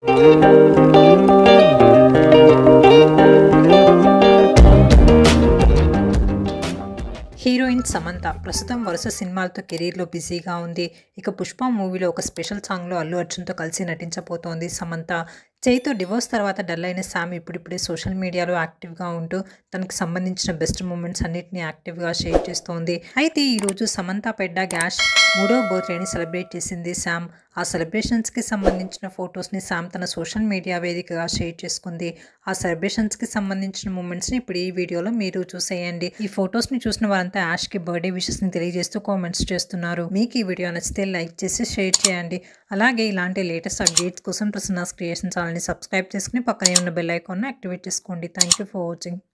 heroine Samantha ప్రస్తుతం వరుస సినిమాలతో కెరీర్లో బిజీగా ఉంది ఇక పుష్ప మూవీలో ఒక స్పెషల్ సాంగ్లో అల్లు అర్జున్తో కలిసి నటించబోతోంది సమంత చైతో డివోర్స్ తర్వాత డల్ అయిన శామ్ ఇప్పుడిప్పుడే సోషల్ మీడియాలో యాక్టివ్గా ఉంటూ తనకు సంబంధించిన బెస్ట్ మూమెంట్స్ అన్నిటిని యాక్టివ్గా షేర్ చేస్తోంది అయితే ఈరోజు సమంత పెడ్డ గ్యాష్ మూడో బర్త్డేని సెలబ్రేట్ చేసింది శామ్ ఆ సెలబ్రేషన్స్కి సంబంధించిన ఫొటోస్ని శామ్ తన సోషల్ మీడియా వేదికగా షేర్ చేసుకుంది ఆ సెలబ్రేషన్స్కి సంబంధించిన మూమెంట్స్ని ఇప్పుడు ఈ వీడియోలో మీరు చూసేయండి ఈ ఫొటోస్ని చూసిన వారంతా యాష్కి బర్త్డే విషెస్ని తెలియజేస్తూ కామెంట్స్ చేస్తున్నారు మీకు ఈ వీడియో నచ్చితే లైక్ చేసి షేర్ చేయండి అలాగే ఇలాంటి లేటెస్ట్ అప్డేట్స్ కోసం ప్రసన్నాస్ క్రియేషన్ ఛానల్ని సబ్స్క్రైబ్ చేసుకుని పక్కనే ఉన్న బెల్ ఐకాన్ను యాక్టివేట్ చేసుకోండి థ్యాంక్ యూ ఫర్ వాచింగ్